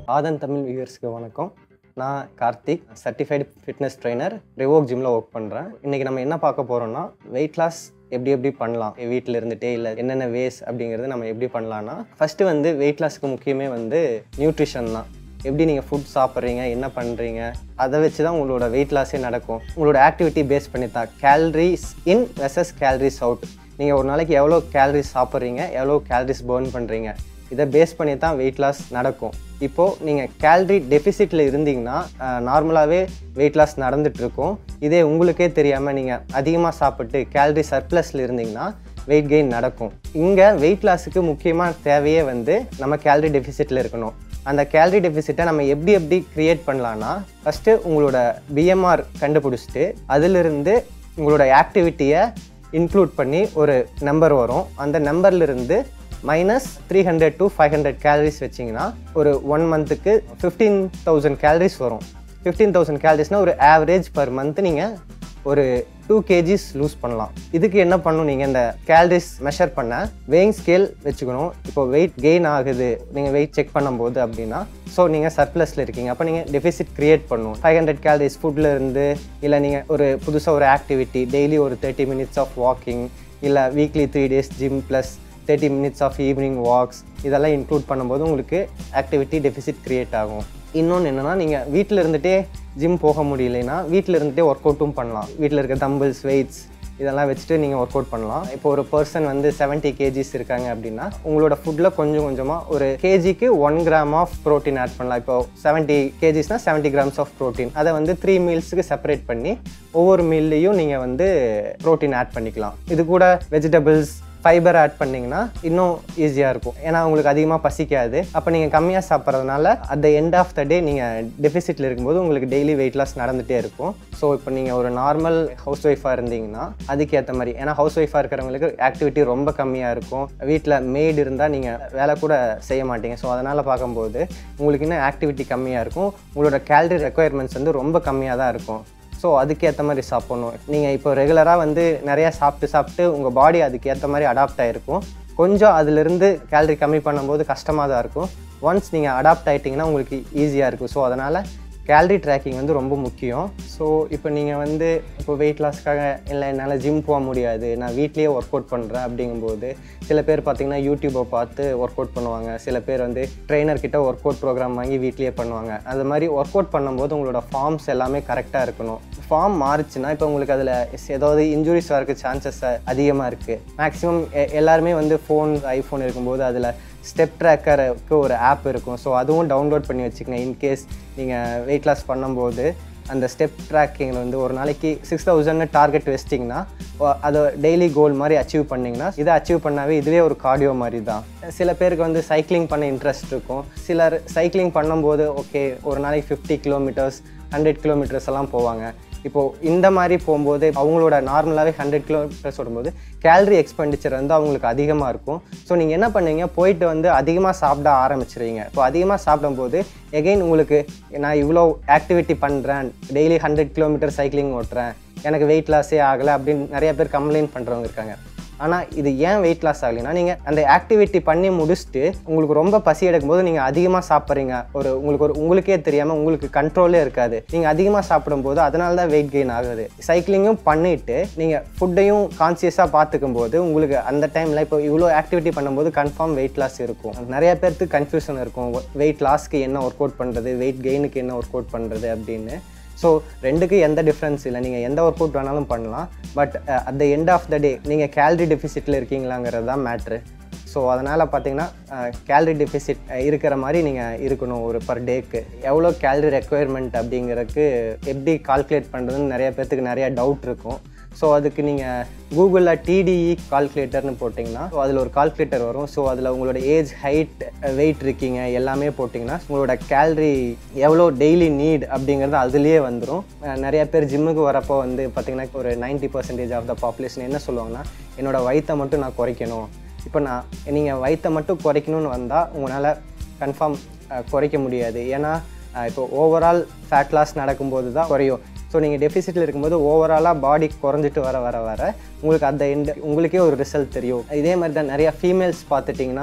ஆதன் தமிழ் வியூவர்ஸ்க்கு வணக்கம் நான் கார்த்திக் சர்டிஃபைடு ஃபிட்னஸ் ட்ரைனர் ரிவோக் ஜிம்மில் ஒர்க் பண்ணுறேன் இன்றைக்கி நம்ம என்ன பார்க்க போகிறோம்னா வெயிட் லாஸ் எப்படி எப்படி பண்ணலாம் வீட்டில் இருந்துகிட்டே இல்லை என்னென்ன வேஸ் அப்படிங்கிறது நம்ம எப்படி பண்ணலான்னா ஃபஸ்ட்டு வந்து வெயிட் லாஸ்க்கு முக்கியமே வந்து நியூட்ரிஷன் தான் எப்படி நீங்கள் ஃபுட் சாப்பிட்றீங்க என்ன பண்ணுறீங்க அதை வச்சு தான் உங்களோட வெயிட் லாஸே நடக்கும் உங்களோட ஆக்டிவிட்டி பேஸ் பண்ணி தான் calories in versus calories out நீங்கள் ஒரு நாளைக்கு எவ்வளோ கேலரிஸ் சாப்பிட்றீங்க எவ்வளோ கேலரிஸ் பர்ன் பண்ணுறீங்க இதை பேஸ் பண்ணி தான் வெயிட் லாஸ் நடக்கும் இப்போது நீங்கள் கேலரி டெஃபிசிட்டில் இருந்தீங்கன்னா நார்மலாகவே வெயிட் லாஸ் நடந்துட்டு இருக்கும் இதே உங்களுக்கே தெரியாமல் நீங்கள் அதிகமாக சாப்பிட்டு கேலரி சர்ப்ளஸில் இருந்தீங்கன்னா வெயிட் கெயின் நடக்கும் இங்கே வெயிட் லாஸுக்கு முக்கியமாக தேவையே வந்து நம்ம கேலரி டெஃபிசிட்டில் இருக்கணும் அந்த கேலரி டெஃபிசிட்டை நம்ம எப்படி எப்படி க்ரியேட் பண்ணலான்னா ஃபஸ்ட்டு உங்களோட பிஎம்ஆர் கண்டுபிடிச்சிட்டு அதிலிருந்து உங்களோட ஆக்டிவிட்டியை இன்க்ளூட் பண்ணி ஒரு நம்பர் வரும் அந்த நம்பர்லேருந்து minus three hundred to five hundred calories வச்சிங்கன்னா ஒரு ஒன் மந்த்துக்கு ஃபிஃப்டீன் தௌசண்ட் கேலரிஸ் வரும் ஃபிஃப்டீன் தௌசண்ட் கேலரிஸ்னால் ஒரு ஆவரேஜ் பர் மந்த் நீங்கள் ஒரு டூ கேஜிஸ் லூஸ் பண்ணலாம் இதுக்கு என்ன பண்ணணும் நீங்கள் இந்த கேலரிஸ் மெஷர் பண்ண வெயிங் ஸ்கேல் வச்சுக்கணும் இப்போ வெயிட் கெயின் ஆகுது நீங்கள் வெயிட் செக் பண்ணும்போது அப்படின்னா ஸோ நீங்கள் சர்ப்ளஸில் இருக்கீங்க அப்போ நீங்கள் டெபிசிட் க்ரியேட் பண்ணணும் ஃபைவ் ஹண்ட்ரட் கேலரிஸ் ஃபுட்டில் இருந்து இல்லை நீங்கள் ஒரு புதுசாக ஒரு ஆக்டிவிட்டி டெய்லி ஒரு தேர்ட்டி மினிட்ஸ் ஆஃப் வாக்கிங் இல்லை weekly three days gym plus thirty minutes of evening walks இதெல்லாம் இன்க்ளூட் பண்ணும்போது உங்களுக்கு ஆக்டிவிட்டி டெபிசிட் க்ரியேட் ஆகும் இன்னொன்று என்னென்னா நீங்கள் வீட்டில் இருந்துகிட்டே ஜிம் போக முடியலைன்னா வீட்டில் இருந்துகிட்டே ஒர்க் அவுட்டும் பண்ணலாம் வீட்டில் இருக்க தம்பிள்ஸ் வெயிட்ஸ் இதெல்லாம் வச்சுட்டு நீங்கள் ஒர்க் அவுட் பண்ணலாம் இப்போ ஒரு பர்சன் வந்து செவன்ட்டி கேஜிஸ் இருக்காங்க அப்படின்னா உங்களோட ஃபுட்டில் கொஞ்சம் கொஞ்சமாக ஒரு கேஜிக்கு one gram of protein add பண்ணலாம் இப்போ செவன்ட்டி கேஜிஸ்னால் செவன்ட்டி கிராம்ஸ் ஆஃப் ப்ரோட்டீன் அதை வந்து த்ரீ மீல்ஸுக்கு செப்பரேட் பண்ணி ஒவ்வொரு மீல்லையும் நீங்கள் வந்து ப்ரோட்டீன் ஆட் பண்ணிக்கலாம் இது கூட வெஜிடபிள்ஸ் ஃபைபர் ஆட் பண்ணிங்கன்னா இன்னும் ஈஸியாக இருக்கும் ஏன்னா உங்களுக்கு அதிகமாக பசிக்காது அப்போ நீங்கள் கம்மியாக சாப்பிட்றதுனால at the end of the day நீங்கள் டெபிசிட்டில் இருக்கும்போது உங்களுக்கு டெய்லி வெயிட் லாஸ் நடந்துகிட்டே இருக்கும் ஸோ இப்போ நீங்கள் ஒரு நார்மல் ஹவுஸ் ஒய்ஃபாக இருந்தீங்கன்னா அதுக்கேற்ற மாதிரி ஏன்னா ஹவுஸ் ஒய்ஃபாக இருக்கிறவங்களுக்கு ஆக்டிவிட்டி ரொம்ப கம்மியாக இருக்கும் வீட்டில் மேட் இருந்தால் நீங்கள் வேலை கூட செய்ய மாட்டீங்க ஸோ அதனால் பார்க்கும்போது உங்களுக்கு இன்னும் ஆக்டிவிட்டி கம்மியாக இருக்கும் உங்களோட கேலரி ரெக்குயர்மெண்ட்ஸ் வந்து ரொம்ப கம்மியாக தான் இருக்கும் ஸோ அதுக்கேற்ற மாதிரி சாப்பிட்ணும் நீங்கள் இப்போ ரெகுலராக வந்து நிறையா சாப்பிட்டு சாப்பிட்டு உங்கள் பாடி அதுக்கேற்ற மாதிரி அடாப்ட் ஆகிருக்கும் கொஞ்சம் அதிலிருந்து கேலரி கம்மி பண்ணும்போது கஷ்டமாக தான் இருக்கும் ஒன்ஸ் நீங்கள் அடாப்ட் ஆகிட்டிங்கன்னா உங்களுக்கு ஈஸியாக இருக்கும் ஸோ அதனால் கேலரி ட்ராக்கிங் வந்து ரொம்ப முக்கியம் ஸோ இப்போ நீங்கள் வந்து இப்போ வெயிட் லாஸ்க்காக இல்லை என்னால் ஜிம் போக முடியாது நான் வீட்லேயே ஒர்க் அவுட் பண்ணுறேன் அப்படிங்கும்போது சில பேர் பார்த்திங்கன்னா யூடியூப்பை பார்த்து ஒர்க் அவுட் பண்ணுவாங்க சில பேர் வந்து ட்ரெயினர் கிட்ட ஒர்க் அவுட் ப்ரோக்ராம் வாங்கி வீட்லேயே பண்ணுவாங்க அது மாதிரி ஒர்க் அவுட் பண்ணும்போது உங்களோட ஃபார்ம்ஸ் எல்லாமே கரெக்டாக இருக்கணும் ஃபார்ம் மாறுச்சுன்னா இப்போ உங்களுக்கு அதில் ஏதாவது இன்ஜுரிஸ் வரக்கு சான்சஸ் அதிகமாக இருக்குது மேக்ஸிமம் எல்லாருமே வந்து ஃபோன் ஐஃபோன் இருக்கும்போது அதில் ஸ்டெப் ட்ராக்கருக்கு ஒரு ஆப் இருக்கும் ஸோ அதுவும் டவுன்லோட் பண்ணி வச்சுக்கோங்க இன்கேஸ் நீங்கள் வெயிட் லாஸ் பண்ணும்போது அந்த ஸ்டெப் ட்ராக்கிங் வந்து ஒரு நாளைக்கு சிக்ஸ் தௌசண்ட்னு டார்கெட் வச்சிட்டிங்கன்னா அதை டெய்லி கோல் மாதிரி அச்சீவ் பண்ணிங்கன்னா இதை அச்சீவ் பண்ணாவே இதுவே ஒரு கார்டியோ மாதிரி தான் சில பேருக்கு வந்து சைக்கிளிங் பண்ண இன்ட்ரெஸ்ட் இருக்கும் சிலர் சைக்கிளிங் பண்ணும்போது ஓகே ஒரு நாளைக்கு ஃபிஃப்டி கிலோமீட்டர்ஸ் ஹண்ட்ரட் கிலோமீட்டர்ஸ் எல்லாம் போவாங்க இப்போது இந்த மாதிரி போகும்போது அவங்களோட நார்மலாகவே ஹண்ட்ரட் கிலோமீட்டர்ஸ் ஓடும்போது கேலரி எக்ஸ்பெண்டிச்சர் வந்து அவங்களுக்கு அதிகமாக இருக்கும் ஸோ நீங்கள் என்ன பண்ணுவீங்க போயிட்டு வந்து அதிகமாக சாப்பிட ஆரம்பிச்சிருவீங்க இப்போ அதிகமாக சாப்பிடும்போது எகெயின் உங்களுக்கு நான் இவ்வளோ ஆக்டிவிட்டி பண்ணுறேன் டெய்லி ஹண்ட்ரட் கிலோமீட்டர் சைக்கிளிங் ஓட்டுறேன் எனக்கு வெயிட் லாஸே ஆகலை அப்படின்னு நிறைய பேர் கம்ப்ளைண்ட் பண்ணுறவங்க இருக்காங்க ஆனால் இது ஏன் வெயிட் லாஸ் ஆகலைன்னா நீங்கள் அந்த ஆக்டிவிட்டி பண்ணி முடிச்சுட்டு உங்களுக்கு ரொம்ப பசி எடுக்கும்போது நீங்கள் அதிகமாக சாப்பிட்றீங்க ஒரு உங்களுக்கு ஒரு உங்களுக்கே தெரியாமல் உங்களுக்கு கண்ட்ரோலே இருக்காது நீங்கள் அதிகமாக சாப்பிடும்போது அதனால தான் வெயிட் கெயின் ஆகுது சைக்கிளிங்கும் பண்ணிவிட்டு நீங்கள் ஃபுட்டையும் கான்சியஸாக பார்த்துக்கும் போது உங்களுக்கு அந்த டைமில் இப்போ இவ்வளோ ஆக்டிவிட்டி பண்ணும்போது கன்ஃபார்ம் வெயிட் லாஸ் இருக்கும் நிறைய பேர்த்துக்கு கன்ஃபியூஷன் இருக்கும் வெயிட் லாஸ்க்கு என்ன ஒர்க் அவுட் பண்ணுறது வெயிட் கெயினுக்கு என்ன ஒர்க் அவுட் பண்ணுறது அப்படின்னு ஸோ ரெண்டுக்கு எந்த டிஃப்ரென்ஸ் இல்லை நீங்கள் எந்த ஒர்க் அவுட் வேணாலும் பண்ணலாம் but at the end of the day நீங்கள் கேலரி டெஃபிசிட்டில் இருக்கீங்களாங்கிறது தான் மேட்ரு ஸோ அதனால் பார்த்தீங்கன்னா கேலரி டெஃபிசிட் இருக்கிற மாதிரி நீங்கள் இருக்கணும் ஒரு பர் டேக்கு எவ்வளோ கேலரி ரெக்குயர்மெண்ட் அப்படிங்கிறதுக்கு எப்படி கால்குலேட் பண்ணுறதுன்னு நிறைய பேர்த்துக்கு நிறையா டவுட் இருக்கும் ஸோ அதுக்கு நீங்கள் கூகுளில் டிடிஇ கால்குலேட்டர்னு போட்டிங்கன்னா ஸோ அதில் ஒரு கால்குலேட்டர் வரும் ஸோ அதில் உங்களோட ஏஜ் ஹைட் வெயிட் இருக்கீங்க எல்லாமே போட்டிங்கன்னா உங்களோட கேலரி எவ்வளோ டெய்லி நீட் அப்படிங்கிறது அதுலேயே வந்துடும் நிறைய பேர் ஜிம்முக்கு வரப்போ வந்து பார்த்திங்கன்னா ஒரு ninety percentage of the population என்ன சொல்லுவாங்கன்னா என்னோடய வயிற்றை மட்டும் நான் குறைக்கணும் இப்போ நான் நீங்கள் வயிற்றை மட்டும் குறைக்கணும்னு வந்தால் உங்களால் கன்ஃபார்ம் குறைக்க முடியாது ஏன்னா இப்போ ஓவரால் ஃபேட் லாஸ் நடக்கும்போது தான் குறையும் ஸோ நீங்கள் டெஃபிசிட்டில் இருக்கும்போது ஓவராலாக பாடி குறைஞ்சிட்டு வர வர வர உங்களுக்கு அந்த எண்ட் உங்களுக்கே ஒரு ரிசல்ட் தெரியும் இதே மாதிரி தான் நிறையா ஃபீமேல்ஸ் பார்த்துட்டிங்கன்னா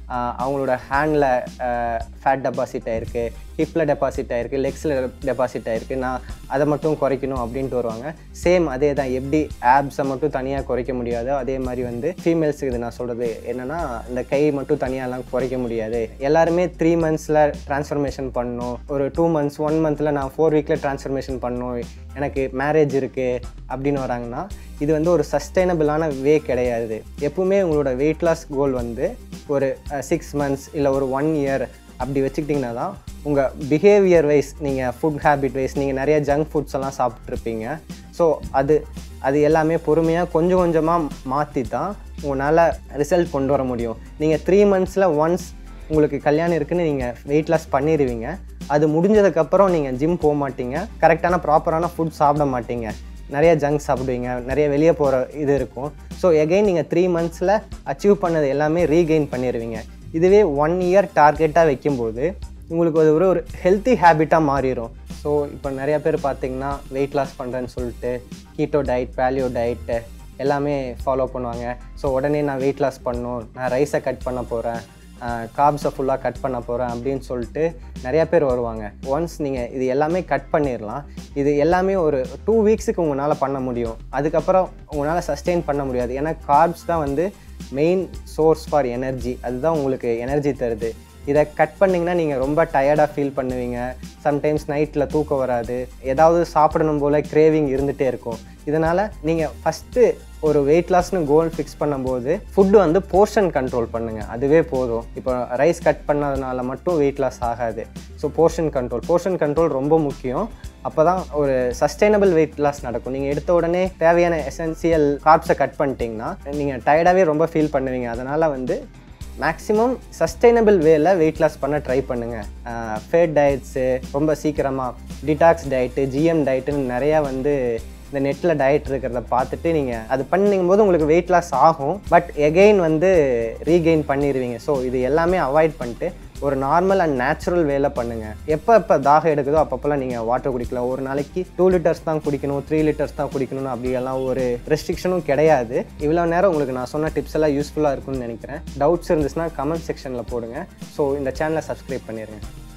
ஆஹ் அவங்களோட ஹேண்டில் ஃபேட் டெபாசிட் ஆயிருக்கு ஹிப்பில் டெபாசிட் ஆயிருக்கு லெக்ஸில் டெபாசிட் ஆயிருக்கு நான் அதை மட்டும் குறைக்கணும் அப்படின்ட்டு வருவாங்க சேம் அதே தான் எப்படி ஆப்ஸை மட்டும் தனியாக குறைக்க முடியாதோ அதே மாதிரி வந்து ஃபீமேல்ஸுக்கு இது நான் சொல்கிறது என்னென்னா இந்த கை மட்டும் தனியாலாம் குறைக்க முடியாது எல்லாருமே த்ரீ மந்த்ஸில் ட்ரான்ஸ்ஃபர்மேஷன் பண்ணணும் ஒரு டூ மந்த்ஸ் ஒன் மந்தில் நான் ஃபோர் வீக்கில் ட்ரான்ஸ்ஃபர்மேஷன் பண்ணணும் எனக்கு மேரேஜ் இருக்குது அப்படின்னு வராங்கன்னா இது வந்து ஒரு சஸ்டைனபிளான வே கிடையாது எப்பவுமே உங்களோட வெயிட் லாஸ் கோல் வந்து ஒரு சிக்ஸ் மந்த்ஸ் இல்லை ஒரு ஒன் இயர் அப்படி வச்சுக்கிட்டிங்கன்னா தான் உங்கள் பிஹேவியர் வைஸ் நீங்கள் ஃபுட் ஹேபிட் வைஸ் நீங்கள் நிறைய ஜங்க் ஃபுட்ஸ் எல்லாம் சாப்பிட்ருப்பீங்க ஸோ அது அது எல்லாமே பொறுமையாக கொஞ்சம் கொஞ்சமாக மாற்றி தான் உங்களால் ரிசல்ட் கொண்டு வர முடியும் நீங்கள் த்ரீ மந்த்ஸில் ஒன்ஸ் உங்களுக்கு கல்யாணம் இருக்குன்னு நீங்கள் வெயிட் லாஸ் பண்ணிடுவீங்க அது முடிஞ்சதுக்கப்புறம் நீங்கள் ஜிம் போக மாட்டீங்க கரெக்டான ப்ராப்பரான ஃபுட் சாப்பிட மாட்டீங்க நிறைய ஜங்க் சாப்பிடுவீங்க நிறைய வெளியே போகிற இது இருக்கும் ஸோ எகைன் நீங்கள் த்ரீ மந்த்ஸில் அச்சீவ் பண்ணது எல்லாமே ரீகெயின் பண்ணிடுவீங்க இதுவே ஒன் இயர் டார்கெட்டாக வைக்கும்போது உங்களுக்கு அது ஒரு ஒரு ஹெல்த்தி ஹேபிட்டாக மாறிடும் ஸோ இப்போ நிறைய பேர் பார்த்தீங்கன்னா வெயிட் லாஸ் பண்ணுறேன்னு சொல்லிட்டு கீட்டோ டயட் பேலியோ டயட்டு எல்லாமே ஃபாலோ பண்ணுவாங்க ஸோ உடனே நான் வெயிட் லாஸ் பண்ணணும் நான் ரைஸை கட் பண்ண போகிறேன் காப்ஸை ஃபுல்லாக கட் பண்ண போகிறேன் அப்படின்னு சொல்லிட்டு நிறையா பேர் வருவாங்க ஒன்ஸ் நீங்கள் இது எல்லாமே கட் பண்ணிடலாம் இது எல்லாமே ஒரு டூ வீக்ஸுக்கு உங்களால் பண்ண முடியும் அதுக்கப்புறம் உங்களால் சஸ்டெயின் பண்ண முடியாது ஏன்னா கார்ப்ஸ் தான் வந்து மெயின் சோர்ஸ் ஃபார் எனர்ஜி அதுதான் உங்களுக்கு எனர்ஜி தருது இதை கட் பண்ணிங்கன்னா நீங்கள் ரொம்ப டயர்டாக ஃபீல் பண்ணுவீங்க சம்டைம்ஸ் நைட்டில் தூக்கம் வராது ஏதாவது சாப்பிடணும் போல் கிரேவிங் இருந்துகிட்டே இருக்கும் இதனால் நீங்கள் ஃபஸ்ட்டு ஒரு வெயிட் லாஸ்னு கோல் ஃபிக்ஸ் பண்ணும்போது ஃபுட்டு வந்து போர்ஷன் கண்ட்ரோல் பண்ணுங்கள் அதுவே போதும் இப்போ ரைஸ் கட் பண்ணதுனால மட்டும் வெயிட் லாஸ் ஆகாது so portion control portion control ரொம்ப முக்கியம் அப்போ தான் ஒரு சஸ்டைனபிள் வெயிட் லாஸ் நடக்கும் நீங்கள் எடுத்த உடனே தேவையான எசென்சியல் கார்ப்ஸை கட் பண்ணிட்டீங்கன்னா நீங்கள் டயர்டாகவே ரொம்ப ஃபீல் பண்ணுவீங்க அதனால் வந்து மேக்ஸிமம் சஸ்டைனபிள் வேல வெயிட் லாஸ் பண்ண ட்ரை பண்ணுங்கள் ஃபேட் டயட்ஸு ரொம்ப சீக்கிரமாக டிடாக்ஸ் டயட்டு ஜிஎம் டயட்டுன்னு நிறையா வந்து இந்த நெட்டில் டயட் இருக்கிறத பார்த்துட்டு நீங்கள் அது பண்ணும் போது உங்களுக்கு வெயிட் லாஸ் ஆகும் பட் எகெயின் வந்து ரீகெயின் பண்ணிடுவீங்க ஸோ இது எல்லாமே அவாய்ட் பண்ணிட்டு ஒரு நார்மல் அண்ட் நேச்சுரல் வேல பண்ணுங்கள் எப்போ எப்போ தாகம் எடுக்குதோ அப்பப்போலாம் நீங்கள் வாட்டர் குடிக்கலாம் ஒரு நாளைக்கு டூ லிட்டர்ஸ் தான் குடிக்கணும் த்ரீ லிட்டர்ஸ் தான் குடிக்கணும்னு அப்படியெல்லாம் ஒரு ரெஸ்ட்ரிக்ஷனும் கிடையாது இவ்வளோ நேரம் உங்களுக்கு நான் சொன்ன டிப்ஸ் எல்லாம் யூஸ்ஃபுல்லாக இருக்கும்னு நினைக்கிறேன் டவுட்ஸ் இருந்துச்சுன்னா கமெண்ட் செக்ஷனில் போடுங்க ஸோ இந்த சேனலை சப்ஸ்கிரைப் பண்ணிடுங்க